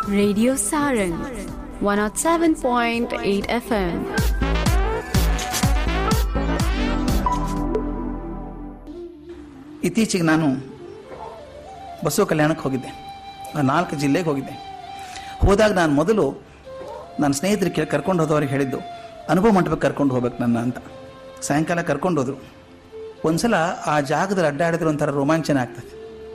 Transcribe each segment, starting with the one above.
Radio Saran 107.8 FM. ಇತ್ತೀಚೆಗೆ ನಾನು ಬಸವ ಕಲ್ಯಾಣಕ್ಕೆ ಹೋಗಿದ್ದೆ ನಾನು ನಾಲ್ಕು ಜಿಲ್ಲೆಗೆ ಹೋಗಿದ್ದೆ ಹೋದಾಗ ನಾನು ಮೊದಲು ನನ್ನ ಸ್ನೇಹಿತರಿಗೆ ಕೇಳಿ ಕರ್ಕೊಂಡು ಹೋದವ್ರಿಗೆ ಹೇಳಿದ್ದು ಅನುಭವ ಮಂಟಪಕ್ಕೆ ಕರ್ಕೊಂಡು ಹೋಗ್ಬೇಕು ನನ್ನ ಅಂತ ಸಾಯಂಕಾಲ ಕರ್ಕೊಂಡು ಹೋದ್ರು ಒಂದ್ಸಲ ಆ ಜಾಗದಲ್ಲಿ ಅಡ್ಡಾಡಿದ್ರೆ ಒಂಥರ ರೋಮಾಂಚನ ಆಗ್ತದೆ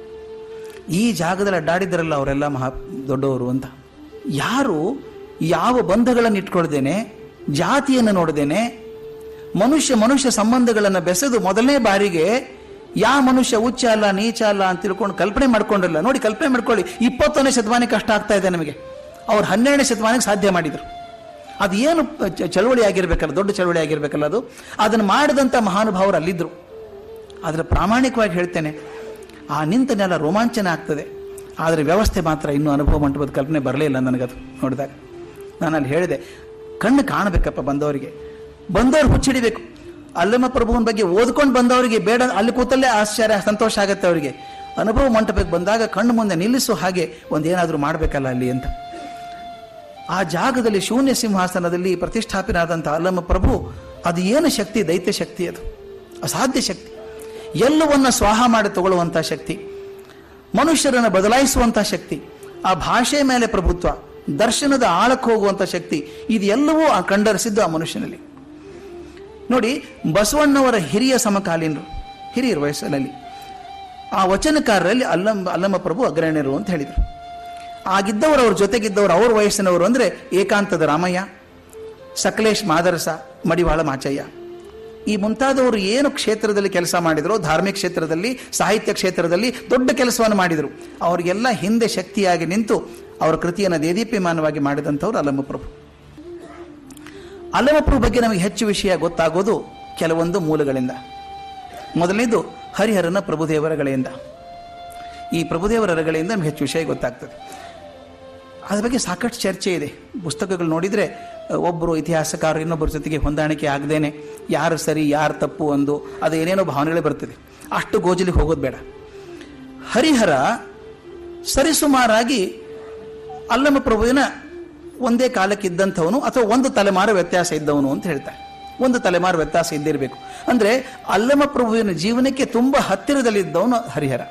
ಈ ಜಾಗದಲ್ಲಿ ಅಡ್ಡಾಡಿದ್ರಲ್ಲ ಅವರೆಲ್ಲ ಮಹಾ ದೊಡ್ಡವರು ಅಂತ ಯಾರು ಯಾವ ಬಂಧಗಳನ್ನು ಇಟ್ಕೊಳ್ದೇನೆ ಜಾತಿಯನ್ನು ನೋಡ್ದೇನೆ ಮನುಷ್ಯ ಮನುಷ್ಯ ಸಂಬಂಧಗಳನ್ನು ಬೆಸೆದು ಮೊದಲನೇ ಬಾರಿಗೆ ಯಾವ ಮನುಷ್ಯ ಉಚ್ಚ ಅಲ್ಲ ನೀಚ ಅಲ್ಲ ಅಂತ ತಿಳ್ಕೊಂಡು ಕಲ್ಪನೆ ಮಾಡ್ಕೊಂಡಿಲ್ಲ ನೋಡಿ ಕಲ್ಪನೆ ಮಾಡ್ಕೊಳ್ಳಿ ಇಪ್ಪತ್ತೊಂದನೇ ಶತಮಾನಕ್ಕೆ ಕಷ್ಟ ಆಗ್ತಾ ಇದೆ ನಮಗೆ ಅವ್ರು ಹನ್ನೆರಡನೇ ಶತಮಾನಕ್ಕೆ ಸಾಧ್ಯ ಮಾಡಿದರು ಅದು ಏನು ಚ- ಚಳವಳಿ ಆಗಿರ್ಬೇಕಲ್ಲ ದೊಡ್ಡ ಚಳವಳಿ ಆಗಿರ್ಬೇಕಲ್ಲ ಅದು ಅದನ್ನು ಮಾಡಿದಂಥ ಮಹಾನುಭಾವರು ಅಲ್ಲಿದ್ದರು ಆದರೆ ಪ್ರಾಮಾಣಿಕವಾಗಿ ಹೇಳ್ತೇನೆ ಆ ನಿಂತ ನೆಲ ರೋಮಾಂಚನ ಆಗ್ತದೆ ಆದರೆ ವ್ಯವಸ್ಥೆ ಮಾತ್ರ ಇನ್ನೂ ಅನುಭವ ಮಂಟಪದ ಕಲ್ಪನೆ ಬರಲೇ ಇಲ್ಲ ನನಗದು ನೋಡಿದಾಗ ನಾನು ಅಲ್ಲಿ ಹೇಳಿದೆ ಕಣ್ಣು ಕಾಣಬೇಕಪ್ಪ ಬಂದವರಿಗೆ ಬಂದವರು ಹುಚ್ಚಿಡಿಬೇಕು ಅಲ್ಲಮ್ಮ ಪ್ರಭುವಿನ ಬಗ್ಗೆ ಓದ್ಕೊಂಡು ಬಂದವರಿಗೆ ಬೇಡ ಅಲ್ಲಿ ಕೂತಲ್ಲೇ ಆಶ್ಚರ್ಯ ಸಂತೋಷ ಆಗುತ್ತೆ ಅವರಿಗೆ ಅನುಭವ ಮಂಟಪಕ್ಕೆ ಬಂದಾಗ ಕಣ್ಣು ಮುಂದೆ ನಿಲ್ಲಿಸೋ ಹಾಗೆ ಒಂದೇನಾದರೂ ಮಾಡಬೇಕಲ್ಲ ಅಲ್ಲಿ ಅಂತ ಆ ಜಾಗದಲ್ಲಿ ಶೂನ್ಯ ಸಿಂಹಾಸನದಲ್ಲಿ ಪ್ರತಿಷ್ಠಾಪಿತನಾದಂಥ ಅಲ್ಲಮ್ಮ ಪ್ರಭು ಅದು ಏನು ಶಕ್ತಿ ದೈತ್ಯ ಶಕ್ತಿ ಅದು ಅಸಾಧ್ಯ ಶಕ್ತಿ ಎಲ್ಲವನ್ನ ಸ್ವಾಹ ಮಾಡಿ ತಗೊಳ್ಳುವಂಥ ಶಕ್ತಿ ಮನುಷ್ಯರನ್ನು ಬದಲಾಯಿಸುವಂಥ ಶಕ್ತಿ ಆ ಭಾಷೆ ಮೇಲೆ ಪ್ರಭುತ್ವ ದರ್ಶನದ ಆಳಕ್ಕೆ ಹೋಗುವಂಥ ಶಕ್ತಿ ಇದೆಲ್ಲವೂ ಆ ಕಂಡರಿಸಿದ್ದು ಆ ಮನುಷ್ಯನಲ್ಲಿ ನೋಡಿ ಬಸವಣ್ಣವರ ಹಿರಿಯ ಸಮಕಾಲೀನರು ಹಿರಿಯರು ವಯಸ್ಸಿನಲ್ಲಿ ಆ ವಚನಕಾರರಲ್ಲಿ ಅಲ್ಲಮ್ಮ ಅಲ್ಲಮ್ಮ ಪ್ರಭು ಅಗ್ರಣ್ಯರು ಅಂತ ಹೇಳಿದರು ಆಗಿದ್ದವರು ಅವ್ರ ಜೊತೆಗಿದ್ದವರು ಅವ್ರ ವಯಸ್ಸಿನವರು ಅಂದರೆ ಏಕಾಂತದ ರಾಮಯ್ಯ ಸಕಲೇಶ್ ಮಾದರಸ ಮಡಿವಾಳ ಮಾಚಯ್ಯ ಈ ಮುಂತಾದವರು ಏನು ಕ್ಷೇತ್ರದಲ್ಲಿ ಕೆಲಸ ಮಾಡಿದ್ರು ಧಾರ್ಮಿಕ ಕ್ಷೇತ್ರದಲ್ಲಿ ಸಾಹಿತ್ಯ ಕ್ಷೇತ್ರದಲ್ಲಿ ದೊಡ್ಡ ಕೆಲಸವನ್ನು ಮಾಡಿದರು ಅವರಿಗೆಲ್ಲ ಹಿಂದೆ ಶಕ್ತಿಯಾಗಿ ನಿಂತು ಅವರ ಕೃತಿಯನ್ನು ದೇದೀಪ್ಯಮಾನವಾಗಿ ಮಾಡಿದಂಥವ್ರು ಅಲ್ಲಮ್ಮ ಪ್ರಭು ಅಲ್ಲಮ್ಮ ಪ್ರಭು ಬಗ್ಗೆ ನಮಗೆ ಹೆಚ್ಚು ವಿಷಯ ಗೊತ್ತಾಗೋದು ಕೆಲವೊಂದು ಮೂಲಗಳಿಂದ ಮೊದಲನೇದು ಹರಿಹರನ ಪ್ರಭುದೇವರಗಳಿಂದ ಈ ಪ್ರಭುದೇವರ ರಗಳಿಂದ ನಮ್ಗೆ ಹೆಚ್ಚು ವಿಷಯ ಗೊತ್ತಾಗ್ತದೆ ಅದ್ರ ಬಗ್ಗೆ ಸಾಕಷ್ಟು ಚರ್ಚೆ ಇದೆ ಪುಸ್ತಕಗಳು ನೋಡಿದರೆ ಒಬ್ಬರು ಇತಿಹಾಸಕಾರರು ಇನ್ನೊಬ್ಬರ ಜೊತೆಗೆ ಹೊಂದಾಣಿಕೆ ಆಗದೇನೆ ಯಾರು ಸರಿ ಯಾರು ತಪ್ಪು ಒಂದು ಅದು ಏನೇನೋ ಭಾವನೆಗಳೇ ಬರ್ತದೆ ಅಷ್ಟು ಗೋಜಲಿಗೆ ಹೋಗೋದು ಬೇಡ ಹರಿಹರ ಸರಿಸುಮಾರಾಗಿ ಅಲ್ಲಮ ಪ್ರಭುವಿನ ಒಂದೇ ಕಾಲಕ್ಕೆ ಇದ್ದಂಥವನು ಅಥವಾ ಒಂದು ತಲೆಮಾರು ವ್ಯತ್ಯಾಸ ಇದ್ದವನು ಅಂತ ಹೇಳ್ತಾರೆ ಒಂದು ತಲೆಮಾರು ವ್ಯತ್ಯಾಸ ಇದ್ದಿರಬೇಕು ಅಂದರೆ ಅಲ್ಲಮ ಪ್ರಭುವಿನ ಜೀವನಕ್ಕೆ ತುಂಬ ಹತ್ತಿರದಲ್ಲಿದ್ದವನು ಹರಿಹರ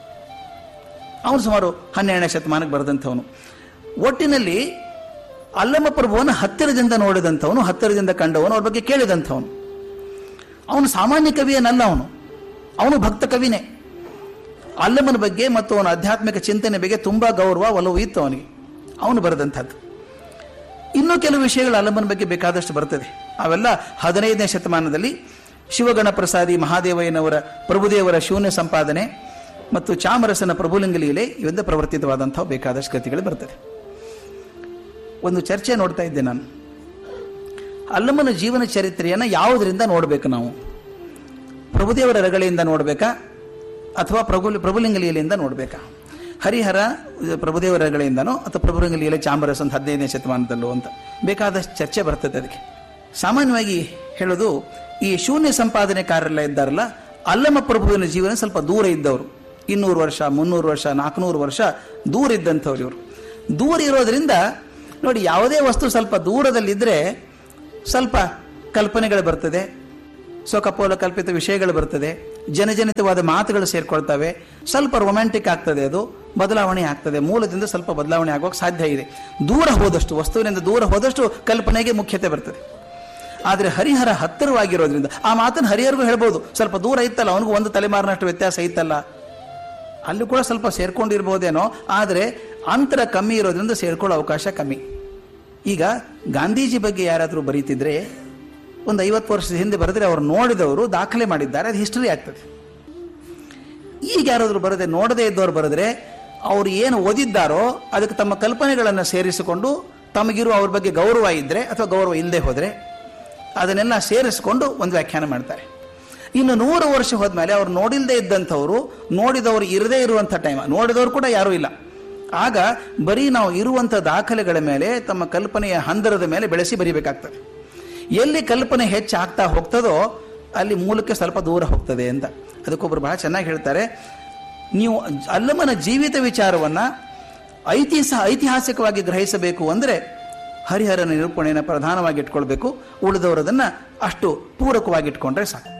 ಅವನು ಸುಮಾರು ಹನ್ನೆರಡನೇ ಶತಮಾನಕ್ಕೆ ಬರೆದಂಥವನು ಒಟ್ಟಿನಲ್ಲಿ ಅಲ್ಲಮ ಪ್ರಭುವನ್ನು ಹತ್ತಿರದಿಂದ ನೋಡಿದಂಥವನು ಹತ್ತಿರದಿಂದ ಕಂಡವನು ಅವ್ರ ಬಗ್ಗೆ ಕೇಳಿದಂಥವನು ಅವನು ಸಾಮಾನ್ಯ ಕವಿಯನಲ್ಲ ಅವನು ಅವನು ಭಕ್ತ ಕವಿನೇ ಅಲ್ಲಮನ ಬಗ್ಗೆ ಮತ್ತು ಅವನ ಆಧ್ಯಾತ್ಮಿಕ ಚಿಂತನೆ ಬಗ್ಗೆ ತುಂಬ ಗೌರವ ಒಲವು ಇತ್ತು ಅವನಿಗೆ ಅವನು ಬರೆದಂಥದ್ದು ಇನ್ನೂ ಕೆಲವು ವಿಷಯಗಳು ಅಲ್ಲಮನ ಬಗ್ಗೆ ಬೇಕಾದಷ್ಟು ಬರ್ತದೆ ಅವೆಲ್ಲ ಹದಿನೈದನೇ ಶತಮಾನದಲ್ಲಿ ಶಿವಗಣ ಪ್ರಸಾದಿ ಮಹಾದೇವಯ್ಯನವರ ಪ್ರಭುದೇವರ ಶೂನ್ಯ ಸಂಪಾದನೆ ಮತ್ತು ಚಾಮರಸನ ಪ್ರಭುಲಿಂಗ ಲೀಲೆ ಇವೆಂದ ಪ್ರವರ್ತಿತವಾದಂಥ ಬೇಕಾದಷ್ಟು ಕೃತಿಗಳು ಬರ್ತದೆ ಒಂದು ಚರ್ಚೆ ನೋಡ್ತಾ ಇದ್ದೆ ನಾನು ಅಲ್ಲಮ್ಮನ ಜೀವನ ಚರಿತ್ರೆಯನ್ನು ಯಾವುದರಿಂದ ನೋಡಬೇಕು ನಾವು ಪ್ರಭುದೇವರ ರಗಳಿಂದ ನೋಡಬೇಕಾ ಅಥವಾ ಪ್ರಭು ಪ್ರಭುಲಿಂಗ ಲೀಲೆಯಿಂದ ನೋಡಬೇಕಾ ಹರಿಹರ ಪ್ರಭುದೇವರ ರಗಳಿಂದನೋ ಅಥವಾ ಪ್ರಭುಲಿಂಗ ಲೀಲೆ ಚಾಮರಸ ಅಂತ ಹದಿನೈದನೇ ಶತಮಾನದಲ್ಲೋ ಅಂತ ಬೇಕಾದಷ್ಟು ಚರ್ಚೆ ಬರ್ತದೆ ಅದಕ್ಕೆ ಸಾಮಾನ್ಯವಾಗಿ ಹೇಳೋದು ಈ ಶೂನ್ಯ ಸಂಪಾದನೆಕಾರರೆಲ್ಲ ಇದ್ದಾರಲ್ಲ ಅಲ್ಲಮ ಪ್ರಭುವಿನ ಜೀವನ ಸ್ವಲ್ಪ ದೂರ ಇದ್ದವರು ಇನ್ನೂರು ವರ್ಷ ಮುನ್ನೂರು ವರ್ಷ ನಾಲ್ಕುನೂರು ವರ್ಷ ದೂರ ಇದ್ದಂಥವ್ರು ಇವರು ದೂರ ಇರೋದ್ರಿಂದ ನೋಡಿ ಯಾವುದೇ ವಸ್ತು ಸ್ವಲ್ಪ ದೂರದಲ್ಲಿದ್ದರೆ ಸ್ವಲ್ಪ ಕಲ್ಪನೆಗಳು ಬರ್ತದೆ ಸೊಕಪೋಲ ಕಲ್ಪಿತ ವಿಷಯಗಳು ಬರ್ತದೆ ಜನಜನಿತವಾದ ಮಾತುಗಳು ಸೇರ್ಕೊಳ್ತವೆ ಸ್ವಲ್ಪ ರೊಮ್ಯಾಂಟಿಕ್ ಆಗ್ತದೆ ಅದು ಬದಲಾವಣೆ ಆಗ್ತದೆ ಮೂಲದಿಂದ ಸ್ವಲ್ಪ ಬದಲಾವಣೆ ಆಗೋಕೆ ಸಾಧ್ಯ ಇದೆ ದೂರ ಹೋದಷ್ಟು ವಸ್ತುವಿನಿಂದ ದೂರ ಹೋದಷ್ಟು ಕಲ್ಪನೆಗೆ ಮುಖ್ಯತೆ ಬರ್ತದೆ ಆದರೆ ಹರಿಹರ ಹತ್ತಿರವಾಗಿರೋದ್ರಿಂದ ಆ ಮಾತನ್ನು ಹರಿಹರಿಗೂ ಹೇಳ್ಬೋದು ಸ್ವಲ್ಪ ದೂರ ಇತ್ತಲ್ಲ ಅವನಿಗೂ ಒಂದು ತಲೆಮಾರಿನಷ್ಟು ವ್ಯತ್ಯಾಸ ಇತ್ತಲ್ಲ ಅಲ್ಲಿ ಕೂಡ ಸ್ವಲ್ಪ ಸೇರ್ಕೊಂಡಿರ್ಬೋದೇನೋ ಆದರೆ ಅಂತರ ಕಮ್ಮಿ ಇರೋದ್ರಿಂದ ಸೇರ್ಕೊಳ್ಳೋ ಅವಕಾಶ ಕಮ್ಮಿ ಈಗ ಗಾಂಧೀಜಿ ಬಗ್ಗೆ ಯಾರಾದರೂ ಬರೀತಿದ್ರೆ ಒಂದು ಐವತ್ತು ವರ್ಷದ ಹಿಂದೆ ಬರೆದ್ರೆ ಅವ್ರು ನೋಡಿದವರು ದಾಖಲೆ ಮಾಡಿದ್ದಾರೆ ಅದು ಹಿಸ್ಟರಿ ಆಗ್ತದೆ ಈಗ ಯಾರಾದರೂ ಬರದೆ ನೋಡದೇ ಇದ್ದವ್ರು ಬರೆದ್ರೆ ಅವ್ರು ಏನು ಓದಿದ್ದಾರೋ ಅದಕ್ಕೆ ತಮ್ಮ ಕಲ್ಪನೆಗಳನ್ನು ಸೇರಿಸಿಕೊಂಡು ತಮಗಿರುವ ಅವ್ರ ಬಗ್ಗೆ ಗೌರವ ಇದ್ದರೆ ಅಥವಾ ಗೌರವ ಇಲ್ಲದೆ ಹೋದರೆ ಅದನ್ನೆಲ್ಲ ಸೇರಿಸಿಕೊಂಡು ಒಂದು ವ್ಯಾಖ್ಯಾನ ಮಾಡ್ತಾರೆ ಇನ್ನು ನೂರು ವರ್ಷ ಹೋದ್ಮೇಲೆ ಅವ್ರು ನೋಡಿಲ್ಲದೆ ಇದ್ದಂಥವ್ರು ನೋಡಿದವರು ಇರದೇ ಇರುವಂಥ ಟೈಮ್ ನೋಡಿದವರು ಕೂಡ ಯಾರೂ ಇಲ್ಲ ಆಗ ಬರೀ ನಾವು ಇರುವಂಥ ದಾಖಲೆಗಳ ಮೇಲೆ ತಮ್ಮ ಕಲ್ಪನೆಯ ಹಂದರದ ಮೇಲೆ ಬೆಳೆಸಿ ಬರಿಬೇಕಾಗ್ತದೆ ಎಲ್ಲಿ ಕಲ್ಪನೆ ಹೆಚ್ಚಾಗ್ತಾ ಹೋಗ್ತದೋ ಅಲ್ಲಿ ಮೂಲಕ್ಕೆ ಸ್ವಲ್ಪ ದೂರ ಹೋಗ್ತದೆ ಅಂತ ಅದಕ್ಕೊಬ್ಬರು ಬಹಳ ಚೆನ್ನಾಗಿ ಹೇಳ್ತಾರೆ ನೀವು ಅಲ್ಲಮನ ಜೀವಿತ ವಿಚಾರವನ್ನು ಐತಿಹಾಸ ಐತಿಹಾಸಿಕವಾಗಿ ಗ್ರಹಿಸಬೇಕು ಅಂದರೆ ಹರಿಹರನ ನಿರೂಪಣೆಯನ್ನು ಪ್ರಧಾನವಾಗಿ ಇಟ್ಕೊಳ್ಬೇಕು ಉಳಿದವರದನ್ನ ಅಷ್ಟು ಪೂರಕವಾಗಿ ಇಟ್ಕೊಂಡ್ರೆ ಸಾಕು